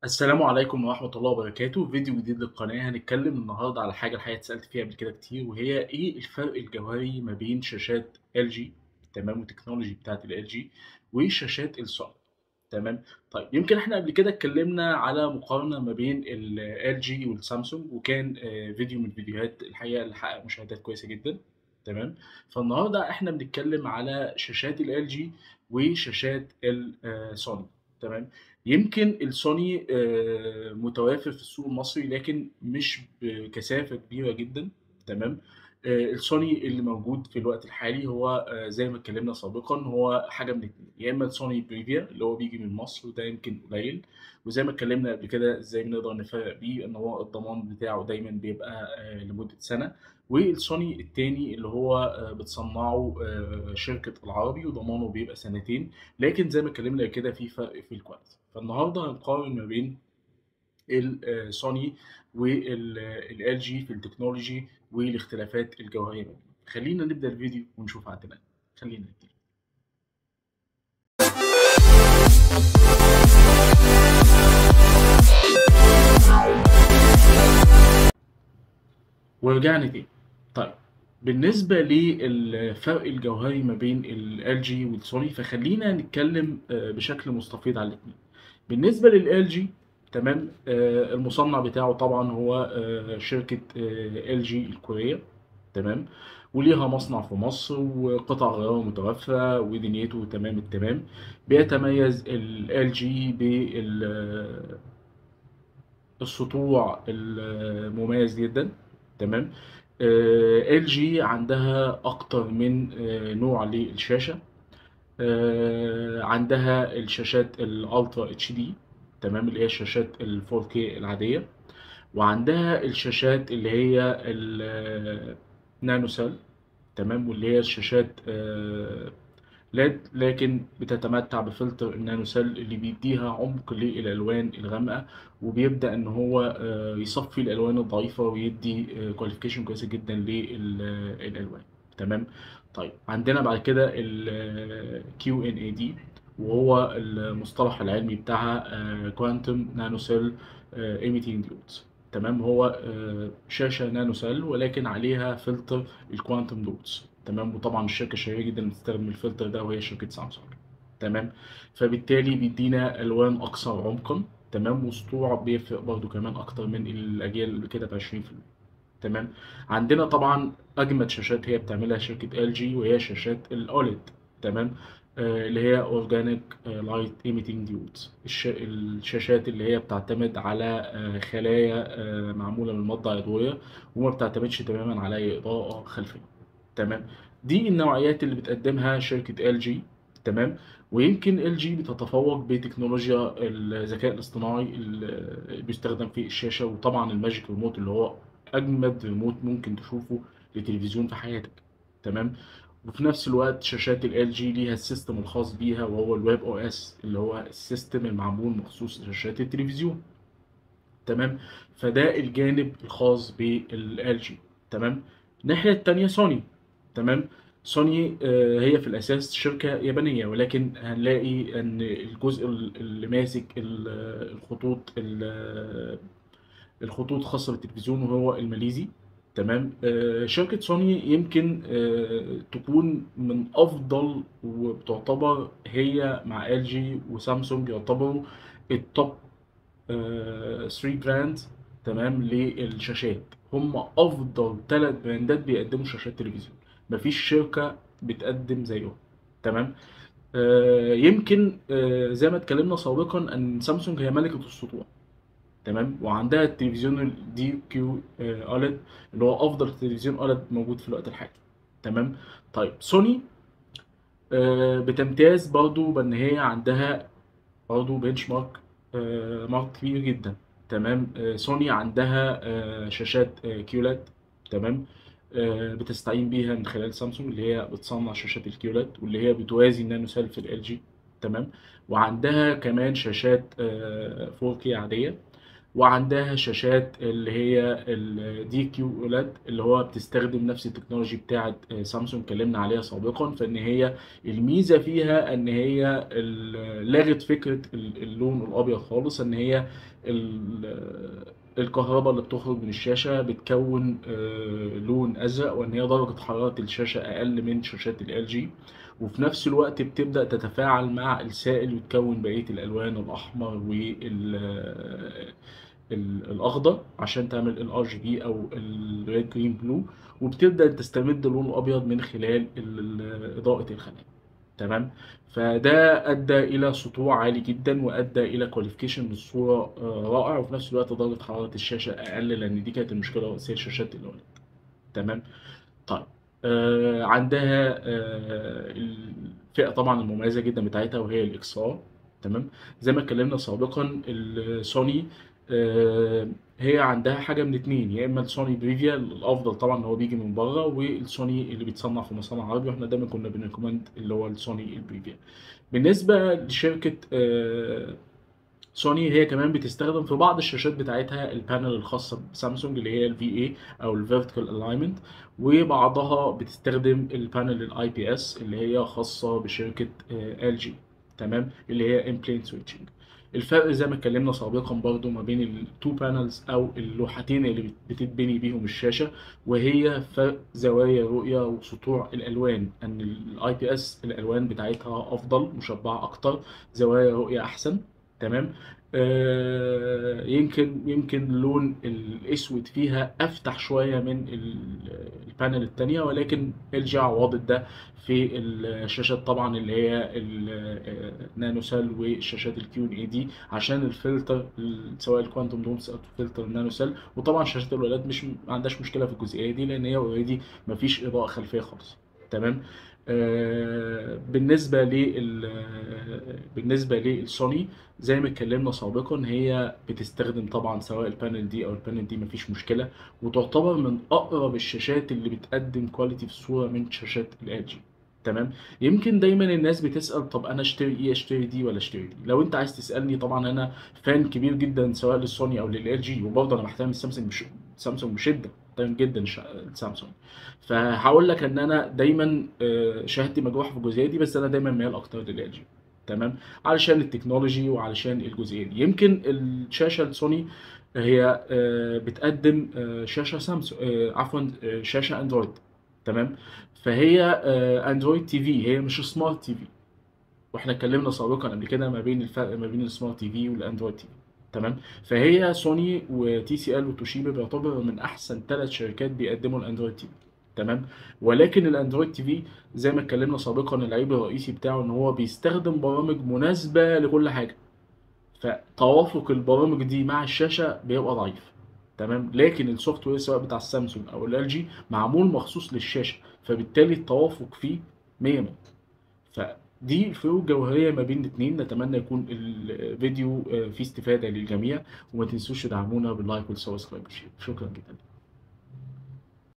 السلام عليكم ورحمة الله وبركاته، فيديو جديد للقناة، هنتكلم النهارده على حاجة الحقيقة اتسألت فيها قبل كده كتير، وهي إيه الفرق الجوهري ما بين شاشات LG تمام، والتكنولوجي بتاعة الLG وشاشات السوني تمام، طيب يمكن إحنا قبل كده اتكلمنا على مقارنة ما بين الLG والسامسونج، وكان آآ فيديو من الفيديوهات الحقيقة اللي حقق مشاهدات كويسة جدًا تمام، فالنهارده إحنا بنتكلم على شاشات الLG وشاشات ال آآ سوني تمام، يمكن السوني آآ متوافر في السوق المصري لكن مش بكثافة كبيرة جدًا تمام، آآ السوني اللي موجود في الوقت الحالي هو آآ زي ما اتكلمنا سابقًا هو حاجة من اتنين، يا إما السوني بريفيا اللي هو بييجي من مصر وده يمكن قليل، وزي ما اتكلمنا قبل كده إزاي بنقدر نفرق بيه إن هو الضمان بتاعه دايمًا بيبقى آآ لمدة سنة، والسوني التاني اللي هو آآ بتصنعه آآ شركة العربي وضمانه بيبقى سنتين، لكن زي ما اتكلمنا قبل كده في فرق في الكواليتي، فالنهارده هنقارن ما بين ال آآ سوني وال الLG في التكنولوجي والاختلافات الجوهرية ما بينهم، خلينا نبدأ الفيديو ونشوف عندنا إيه، خلينا نبتدي. ورجعنا تاني، طيب بالنسبة للفرق الجوهري ما بين الLG والسوني فخلينا نتكلم آآ بشكل مستفيض على الاتنين، بالنسبة للLG تمام، آآ المصنع بتاعه طبعًا هو آآ شركة آآ LG الكورية تمام، وليها مصنع في مصر وقطع غيارها متوفرة ودنيته تمام التمام، بيتميز الLG بال السطوع المميز جدًا تمام، آآ LG عندها أكتر من آآ نوع للشاشة، آآ عندها الشاشات الUltra HD تمام، اللي هي الشاشات ال4K العادية، وعندها الشاشات اللي هي النانو سيل تمام، واللي هي الشاشات آآ LED لكن بتتمتع بفلتر النانو سيل اللي بيديها عمق للألوان الغامقة، وبيبدأ إن هو آآ يصفي الألوان الضعيفة ويدي آآ qualification كويسة جدًا لل الألوان تمام، طيب عندنا بعد كده الQNAD وهو المصطلح العلمي بتاعها آآ Quantum Nano Cell آآ Emitting Diodes تمام، هو آآ شاشة نانو سيل ولكن عليها فلتر الquantum dots تمام، وطبعًا الشركة الشهيرة جدًا اللي بتستخدم الفلتر ده وهي شركة سامسونج تمام، فبالتالي بيدينا ألوان أكثر عمقًا تمام، وسطوع بيفرق برضه كمان أكتر من الأجيال اللي كده ب20% تمام، عندنا طبعًا أجمد شاشات هي بتعملها شركة LG وهي شاشات الOLED تمام، آآ اللي هي Organic Light Emitting Diodes الش الشاشات اللي هي بتعتمد على آآ خلايا آآ معمولة من مادة عضوية وما بتعتمدش تمامًا على أي إضاءة خلفية تمام، دي النوعيات اللي بتقدمها شركة LG تمام، ويمكن LG بتتفوق بتكنولوجيا الذكاء الاصطناعي اللي بيستخدم في الشاشة، وطبعًا الMagic Remote اللي هو أجمد ريموت ممكن تشوفه لتلفزيون في حياتك تمام، وفي نفس الوقت شاشات الLG ليها السيستم الخاص بيها وهو الWebOS اللي هو السيستم المعمول مخصوص لشاشات التلفزيون تمام، فده الجانب الخاص بالLG تمام، الناحية التانية سوني تمام، سوني آآ هي في الأساس شركة يابانية ولكن هنلاقي إن الجزء ال اللي ماسك ال الخطوط ال الخطوط خاصة بالتلفزيون وهو الماليزي تمام، آآ شركة سوني يمكن آآ تكون من أفضل وبتعتبر هي مع LG وسامسونج يعتبروا الtop آآ 3 brands تمام للشاشات، هم أفضل 3 براندات بيقدموا شاشات تلفزيون، ما فيش شركة بتقدم زيهم تمام، آآ يمكن آآ زي ما اتكلمنا سابقًا إن سامسونج هي ملكة السطوع تمام، وعندها التلفزيون الDQ آآ OLED اللي هو أفضل تلفزيون OLED موجود في الوقت الحالي تمام، طيب سوني آآ بتمتاز برضه بإن هي عندها برضه benchmark آآ mark كبير جدًا تمام، آآ سوني عندها آآ شاشات QLED تمام، آآ بتستعين بيها من خلال سامسونج اللي هي بتصنع شاشات الQLED واللي هي بتوازي النانو سيل في الLG تمام، وعندها كمان شاشات آآ 4K عادية، وعندها شاشات اللي هي الدي كيو اولاد اللي هو بتستخدم نفس التكنولوجي بتاعه سامسونج اتكلمنا عليها سابقا فان هي الميزه فيها ان هي ال- لغت فكره ال- اللون الابيض خالص ان هي ال- الكهرباء اللي بتخرج من الشاشه بتكون آه، لون ازرق وان هي درجه حراره الشاشه اقل من شاشات ال جي وفي نفس الوقت بتبدأ تتفاعل مع السائل وتكون بقية الألوان الأحمر والأخضر عشان تعمل ال RGB أو ال Red Green Blue وبتبدأ تستمد اللون الأبيض من خلال ال- إضاءة الخلايا تمام فده أدى إلى سطوع عالي جدا وأدى إلى كواليفيكيشن للصورة آه، رائع وفي نفس الوقت درجة حرارة الشاشة أقل لأن دي كانت المشكلة الرئيسية شاشات الأولاد تمام طيب آه عندها آه الفئة طبعا المميزة جدا بتاعتها وهي الاكس ار تمام زي ما اتكلمنا سابقا السوني آه هي عندها حاجة من اتنين يا اما السوني بريفيا الافضل طبعا ان هو بيجي من بره والسوني اللي بيتصنع في مصانع عربي واحنا دايما كنا بنريكومند اللي هو السوني البريفيا بالنسبة لشركة آه سوني هي كمان بتستخدم في بعض الشاشات بتاعتها البانل الخاصة بسامسونج اللي هي الفي اي او الفيرتيكال الاينمنت وبعضها بتستخدم البانل الاي بي اس اللي هي خاصة بشركة ال جي تمام اللي هي امبلين سويتشنج الفرق زي ما اتكلمنا سابقا برضو ما بين التو بانلز او اللوحتين اللي بت- بتتبني بيهم الشاشة وهي فرق زوايا الرؤية وسطوع الالوان ان الاي بي اس الالوان بتاعتها افضل مشبعة اكتر زوايا رؤية احسن تمام آه يمكن يمكن اللون الاسود فيها افتح شويه من ال- البانل التانية ولكن ال جي عوضت ده في الشاشات طبعا اللي هي النانو سيل والشاشات الكيو ان اي دي عشان الفلتر ال- سواء الكوانتوم دومز او فلتر النانو سيل وطبعا شاشات الولاد مش ما عندهاش مشكله في الجزئيه دي لان هي اوريدي ما فيش اضاءه خلفيه خالص تمام آه، بالنسبه لل بالنسبه للسوني زي ما اتكلمنا سابقا هي بتستخدم طبعا سواء البانل دي او البانل دي مفيش مشكله وتعتبر من اقرب الشاشات اللي بتقدم كواليتي في الصوره من شاشات ال جي تمام يمكن دايما الناس بتسال طب انا اشتري ايه اشتري دي ولا اشتري دي لو انت عايز تسالني طبعا انا فان كبير جدا سواء للسوني او لل جي وبرضه انا بحترم السامسونج بش... سامسونج بشده بحترم جدا ش- السامسونج فهقول لك ان انا دايما آه، شهادتي مجروحه في الجزئيه دي بس انا دايما ميال اكتر لل جي تمام علشان التكنولوجي وعلشان الجزئيه دي يمكن الشاشه السوني هي آه، بتقدم آه، شاشه سامسونج آه، عفوا آه، شاشه اندرويد تمام فهي آه، اندرويد تي في هي مش سمارت تي في واحنا اتكلمنا سابقا قبل كده ما بين الفرق ما بين السمارت تي في والاندرويد تي في تمام فهي سوني وتي سي ال وتوشيبا بيعتبروا من احسن ثلاث شركات بيقدموا الاندرويد تي في تمام ولكن الاندرويد تي في زي ما اتكلمنا سابقا العيب الرئيسي بتاعه ان هو بيستخدم برامج مناسبه لكل حاجه فتوافق البرامج دي مع الشاشه بيبقى ضعيف تمام لكن السوفت وير سواء بتاع السامسونج او ال جي معمول مخصوص للشاشه فبالتالي التوافق فيه 100 100 فدي الفروق الجوهريه ما بين الاثنين نتمنى يكون الفيديو آه، فيه استفاده للجميع وما تنسوش تدعمونا باللايك والسبسكرايب والشير شكرا جدا